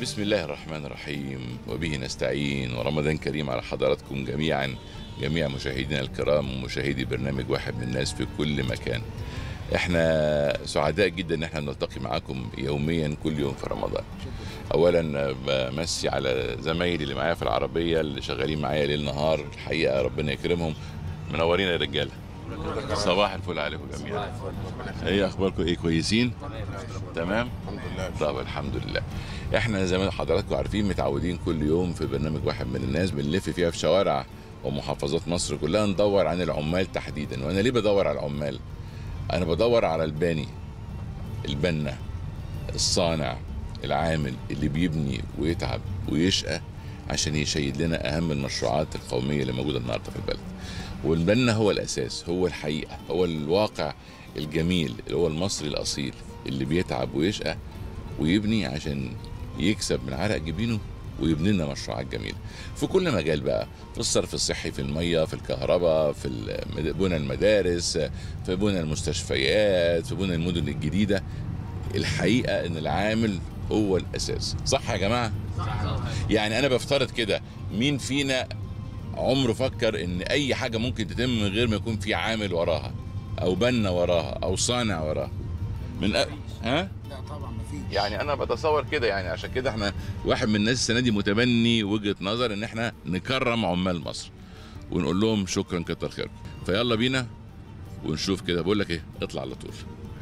بسم الله الرحمن الرحيم وبه نستعين ورمضان كريم على حضراتكم جميعا جميع مشاهدينا الكرام ومشاهدي برنامج واحد من الناس في كل مكان احنا سعداء جدا ان احنا نلتقي معاكم يوميا كل يوم في رمضان اولا بمسي على زمايلي اللي معايا في العربيه اللي شغالين معايا ليل نهار الحقيقه ربنا يكرمهم منورين يا رجاله صباح الفل عليكم جميعا ايه اخباركم ايه كويسين تمام الحمد لله طب الحمد لله احنا زي ما حضراتكم عارفين متعودين كل يوم في برنامج واحد من الناس بنلف فيها في شوارع ومحافظات مصر كلها ندور عن العمال تحديدا وانا ليه بدور على العمال انا بدور على الباني البنا الصانع العامل اللي بيبني ويتعب ويشقى عشان يشيد لنا اهم المشروعات القوميه اللي موجوده النهارده في البلد والبنا هو الاساس هو الحقيقه هو الواقع الجميل اللي هو المصري الاصيل اللي بيتعب ويشقى ويبني عشان يكسب من عرق جبينه ويبني لنا مشروعات جميله في كل مجال بقى في الصرف الصحي في الميه في الكهرباء في المد- بنى المدارس في بنى المستشفيات في بنى المدن الجديده الحقيقه ان العامل هو الاساس صح يا جماعه يعني انا بفترض كده مين فينا عمره فكر ان اي حاجه ممكن تتم من غير ما يكون في عامل وراها او بنا وراها او صانع وراها من أ... ها لا طبعا مفيش يعني انا بتصور كده يعني عشان كده احنا واحد من الناس السنه دي متبني وجهه نظر ان احنا نكرم عمال مصر ونقول لهم شكرا كتر خيركم فيلا بينا ونشوف كده بقول لك ايه اطلع على طول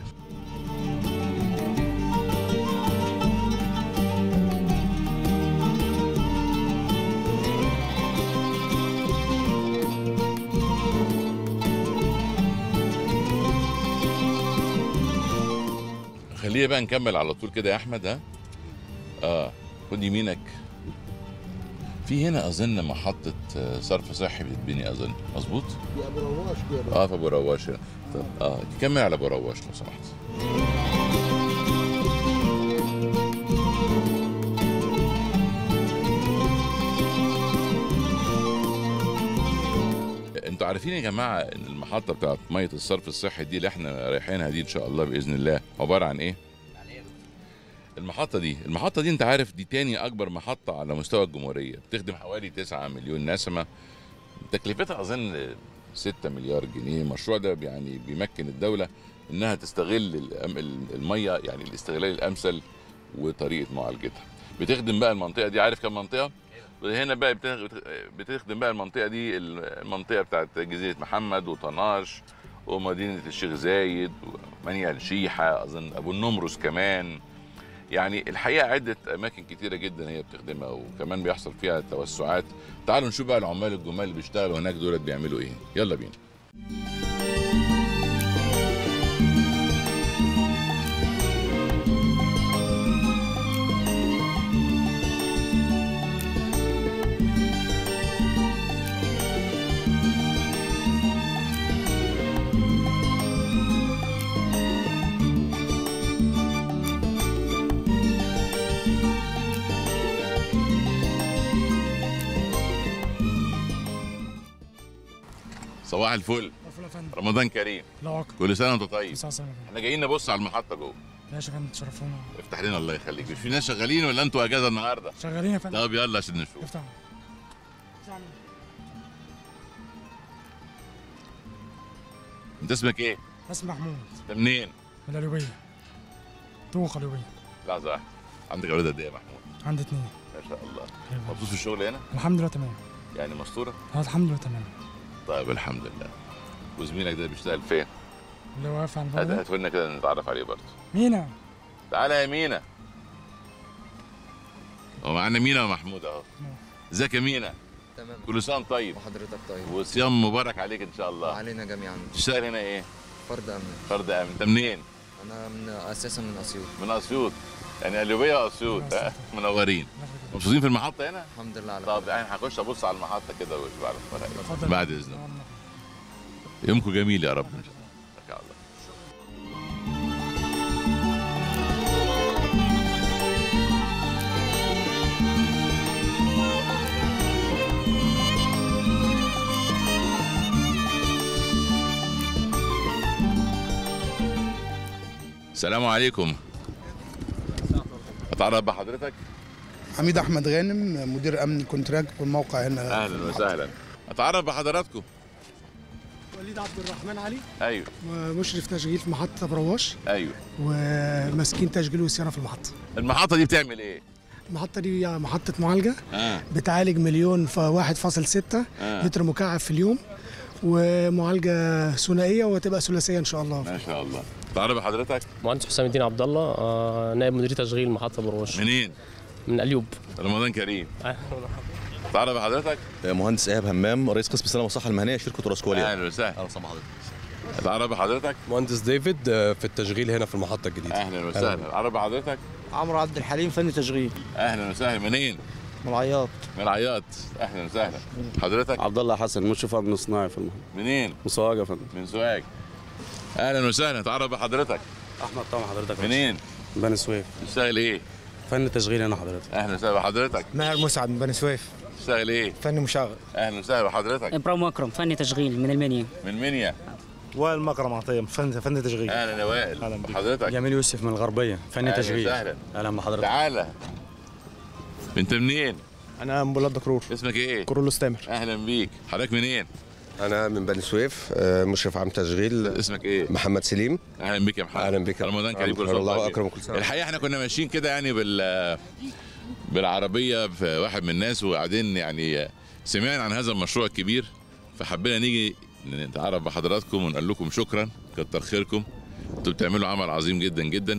خلينا بقى نكمل على طول كده يا احمد ها اه خد يمينك في هنا اظن محطه آه، صرف صحي بتتبني اظن مظبوط دي ابو رواش دي يا اه في ابو رواش هنا طب اه كمل على ابو رواش لو سمحت انتوا عارفين يا جماعه ان المحطه بتاعت ميه الصرف الصحي دي اللي احنا رايحينها دي ان شاء الله باذن الله عباره عن ايه؟ المحطه دي المحطه دي انت عارف دي تاني اكبر محطه على مستوى الجمهوريه بتخدم حوالي 9 مليون نسمه تكلفتها اظن 6 مليار جنيه المشروع ده يعني بيمكن الدوله انها تستغل الأم- الميه يعني الاستغلال الامثل وطريقه معالجتها بتخدم بقى المنطقه دي عارف كم منطقه هنا بقى بتخ- بتخدم بقى المنطقه دي المنطقه بتاعت جزيره محمد وطناش ومدينه الشيخ زايد ومنيا الشيحه اظن ابو النمرس كمان يعني الحقيقه عده اماكن كتيره جدا هي بتخدمها وكمان بيحصل فيها توسعات تعالوا نشوف بقى العمال الجمال اللي بيشتغلوا هناك دولت بيعملوا ايه يلا بينا صباح الفل الفل يا فندم رمضان كريم لا اكتر كل سنه وانت طيب تسعة سنة يا فندم احنا جايين نبص على المحطه جوه ماشي يا فندم تشرفونا افتح لنا الله يخليك مش في ناس شغالين ولا انتوا اجازه النهارده شغالين يا فندم طب يلا عشان نشوف افتح انت اسمك ايه اسمي محمود انت منين من القليوبية توخ القليوبية لحظه واحدة. عندك اولاد قد ايه يا محمود عندي اتنين ما شاء الله أيوة. مبسوط في الشغل هنا الحمد لله تمام يعني مستوره اه الحمد لله تمام طيب الحمد لله وزميلك ده بيشتغل فين اللي واقف على هات الباب هات لنا كده نتعرف عليه برضه مينا تعالى يا مينا هو معانا مينا ومحمود اهو نعم. ازيك يا مينا تمام كل سنه وأنت طيب وحضرتك طيب وصيام مبارك عليك ان شاء الله وعلينا جميعا تشتغل هنا ايه فرد امن فرد امن انت منين انا من اساسا من اسيوط من اسيوط يعني قليوبيه واسيوط ها منورين مبسوطين في المحطه هنا الحمد لله على طب خير. يعني هخش ابص على المحطه كده وبعد اتفضل بعد اذنك يومكم جميل يا رب ان شاء الله يا الله السلام عليكم اتعرف بحضرتك حميد احمد غانم مدير امن كونتراك في الموقع هنا اهلا وسهلا اتعرف بحضراتكم وليد عبد الرحمن علي ايوه مشرف تشغيل في محطة برواش ايوه وماسكين تشغيل وصيانة في المحطة المحطه دي بتعمل ايه المحطة دي محطة معالجة اه بتعالج مليون في واحد فاصل ستة آه. لتر مكعب في اليوم ومعالجة ثنائية وتبقى ثلاثية إن شاء الله ما شاء الله تعرف بحضرتك مهندس حسام الدين عبد الله آه، نائب مدير تشغيل محطه بروش منين من اليوب رمضان كريم تعرف بحضرتك مهندس ايهاب همام رئيس قسم السلامه والصحه المهنيه شركه راسكوليا اهلا وسهلا اهلا وسهلا حضرتك تعرف بحضرتك مهندس ديفيد آه، في التشغيل هنا في المحطة الجديدة اهلا وسهلا تعرف بحضرتك عمرو عبد الحليم فني تشغيل اهلا وسهلا منين من العياط من العياط اهلا وسهلا حضرتك عبد الله حسن مشرف امن صناعي في المحل منين مسواقه يا فندم من سوهاج اهلا وسهلا تعرف بحضرتك احمد طبعا حضرتك منين بني سويف بتشتغل ايه فن تشغيل هنا حضرتك اهلا وسهلا بحضرتك ماهر مسعد من بني سويف بتشتغل ايه فني مشغل اهلا وسهلا بحضرتك ابراهيم اكرم فني تشغيل من المنيا من منيا وائل مكرم عطيه فن فني تشغيل اهلا يا وائل أهلا بيك. بحضرتك جميل يوسف من الغربيه فني أهلا تشغيل وسهلا. اهلا بحضرتك تعالى انت منين انا من بلاد دكرور اسمك ايه كورولوس تامر اهلا بيك حضرتك منين أنا من بني سويف آه، مشرف عام تشغيل اسمك ايه محمد سليم اهلا بيك يا محمد أهلا بك. رمضان كريم كل سنه الله وأنت طيب. أكرم كل سنة. الحقيقه احنا كنا ماشيين كده يعني بال بالعربيه في واحد من الناس وقاعدين يعني سمعنا عن هذا المشروع الكبير فحبينا نيجي نتعرف بحضراتكم ونقول لكم شكرا كتر خيركم انتوا بتعملوا عمل عظيم جدا جدا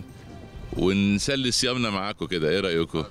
ونسلي صيامنا معاكم كده ايه رايكم؟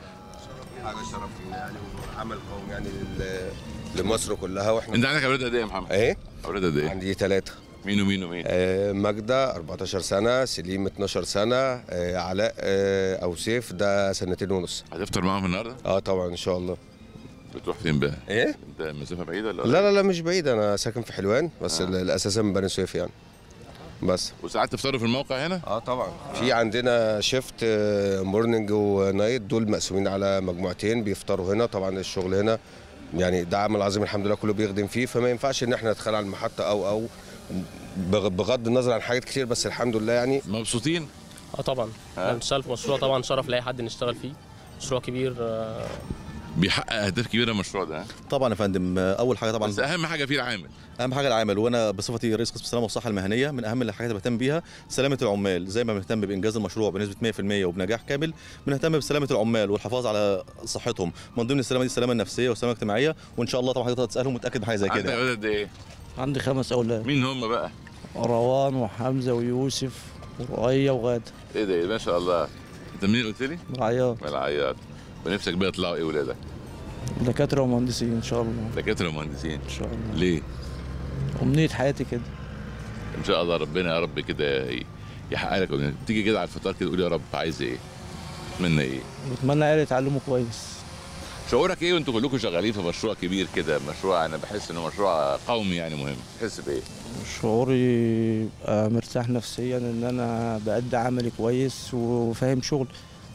حاجه شرف لينا يعني وعمل قومي يعني لل- لمصر كلها واحنا انت عندك اولاد قد ايه يا محمد؟ ايه اولاد قد ايه؟ عندي ثلاثه مين ومين ومين؟ آه، ماجدة 14 سنة سليم 12 سنة آه، علاء آه، أو سيف ده سنتين ونص هتفطر معاهم النهارده؟ اه طبعا إن شاء الله بتروح فين بقى؟ ايه؟ انت مسافه بعيده ولا لا لا لا مش بعيد أنا ساكن في حلوان بس آه. آه. الأساسا من بني سويف يعني بس وساعات تفطروا في الموقع هنا؟ اه طبعا في عندنا شيفت آه، مورنينج ونايت دول مقسومين على مجموعتين بيفطروا هنا طبعا الشغل هنا يعني ده عمل عظيم الحمد لله كله بيخدم فيه فما ينفعش ان احنا ندخل على المحطه او او بغ- بغض النظر عن حاجات كتير بس الحمد لله يعني مبسوطين؟ اه طبعا ها؟ بنشتغل في مشروع طبعا شرف لاي حد نشتغل فيه مشروع كبير آه، بيحقق اهداف كبيره المشروع ده ها؟ طبعا يا فندم آه، اول حاجه طبعا بس اهم حاجه فيه العامل اهم حاجه العامل وانا بصفتي رئيس قسم السلامه والصحه المهنيه من اهم الحاجات اللي بهتم بيها سلامه العمال زي ما بنهتم بانجاز المشروع بنسبه 100% وبنجاح كامل بنهتم بسلامه العمال والحفاظ على صحتهم من ضمن السلامه دي السلامه النفسيه والسلامه الاجتماعيه وان شاء الله طبعا حضرتك هتسالهم متاكد من حاجه زي عندك كده اولاد قد ايه؟ عندي خمس اولاد مين هم بقى؟ روان وحمزه ويوسف ورؤيه وغاده ايه ده إيه ما شاء الله انت منين قلت لي؟ من العياط من العياط ونفسك بقى يطلعوا ايه ولادك؟ دكاتره ومهندسين ان شاء الله دكاتره ومهندسين ان شاء الله ليه؟ امنيه حياتي كده ان شاء الله ربنا يا رب كده ي- يحقق لك أمنيتك. تيجي كده على الفطار كده تقول يا رب عايز ايه؟ اتمنى ايه؟ بتمنى عيالي يتعلموا كويس شعورك ايه وانتوا كلكم شغالين في مشروع كبير كده مشروع انا بحس انه مشروع قومي يعني مهم تحس بايه؟ شعوري يبقى مرتاح نفسيا ان انا بأدي عملي كويس وفاهم شغل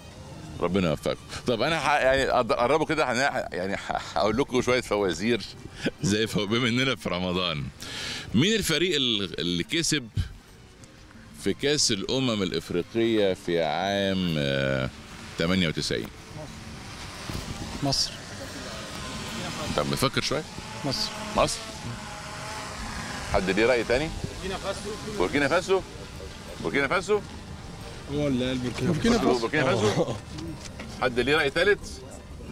ربنا يوفقكم طب انا ح... يعني أقدر- قربوا كده هن... يعني ح- هقول لكم شويه فوازير زي فو... بما اننا في رمضان مين الفريق ال- اللي كسب في كاس الامم الافريقيه في عام آه، 98 مصر طب بفكر شويه مصر مصر حد ليه راي تاني بوركينا فاسو بوركينا فاسو بوركينا فاسو بوركينا فاسو حد ليه راي ثالث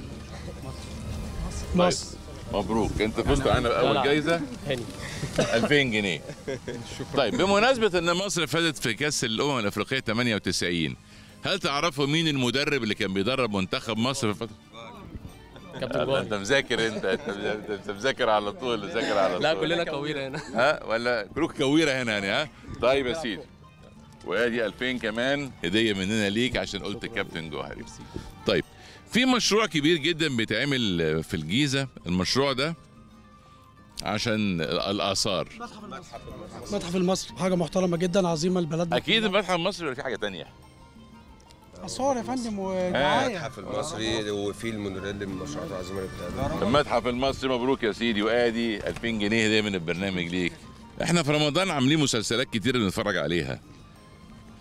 مصر مبروك انت فزت معانا لا، باول لا. جايزه هاني 2000 جنيه طيب بمناسبه ان مصر فازت في كاس الامم الافريقيه 98 هل تعرفوا مين المدرب اللي كان بيدرب منتخب مصر في الفتره كابتن انت جوهري مذاكر انت انت مذاكر- انت مذاكر على طول مذاكر على طول لا كلنا كويره هنا ها ولا كلكم كويره هنا يعني ها طيب يا سيدي وادي 2000 كمان هديه مننا ليك عشان قلت كابتن جوهري طيب في مشروع كبير جدا بيتعمل في الجيزه المشروع ده عشان الاثار متحف المصري حاجة محترمة جدا عظيمة البلد اكيد المتحف المصري ولا في حاجه تانية آثار يا فندم ودعاية المتحف المصري وفي المونوريل من المشروعات العظيمه اللي بتتعمل المتحف المصري مبروك يا سيدي وادي 2000 جنيه هديه من البرنامج ليك احنا في رمضان عاملين مسلسلات كتير بنتفرج عليها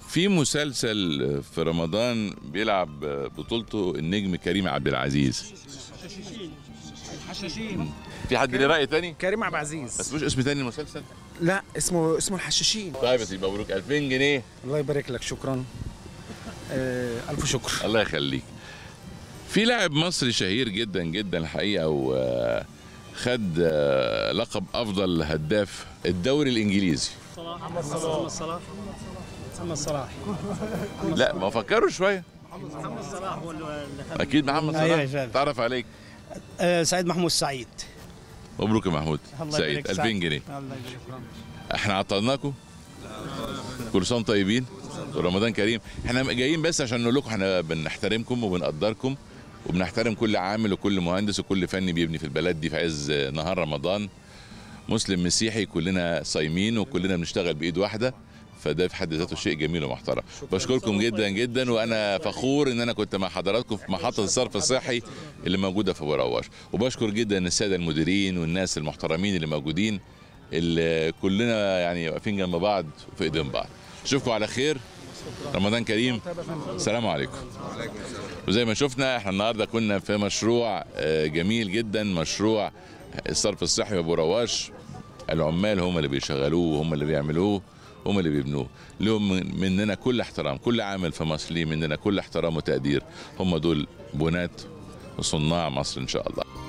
في مسلسل في رمضان بيلعب بطولته النجم كريم عبد العزيز الحشاشين في حد ليه راي تاني كريم عبد العزيز بس مش اسم تاني المسلسل لا اسمه اسمه الحشاشين طيب يا سيدي مبروك 2000 جنيه الله يبارك لك شكرا آه الف شكر الله يخليك في لاعب مصري شهير جدا جدا الحقيقه وخد آه، لقب افضل هداف الدوري الانجليزي محمد صلاح محمد صلاح لا ما فكروا شويه محمد صلاح هو اللي خد اكيد محمد أيوة صلاح فعلا. تعرف عليك آه سعيد محمود سعيد مبروك يا محمود الله سعيد يبارك 2000 سعيد. جنيه الله يبارك احنا عطلناكم كل سنه وانتم طيبين ورمضان كريم احنا جايين بس عشان نقول لكم احنا بنحترمكم وبنقدركم وبنحترم كل عامل وكل مهندس وكل فني بيبني في البلد دي في عز نهار رمضان مسلم مسيحي كلنا صايمين وكلنا بنشتغل بايد واحده فده في حد ذاته شيء جميل ومحترم بشكركم جدا جدا وانا فخور ان انا كنت مع حضراتكم في محطه الصرف الصحي اللي موجوده في ابو رواش وبشكر جدا الساده المديرين والناس المحترمين اللي موجودين اللي كلنا يعني واقفين جنب بعض وفي ايدين بعض اشوفكم على خير رمضان كريم السلام عليكم وزي ما شفنا احنا النهارده كنا في مشروع آه، جميل جدا مشروع الصرف الصحي ابو رواش العمال هم اللي بيشغلوه وهم اللي بيعملوه هم اللي بيبنوه لهم من- مننا كل احترام كل عامل في مصر ليه مننا كل احترام وتقدير هم دول بنات وصناع مصر ان شاء الله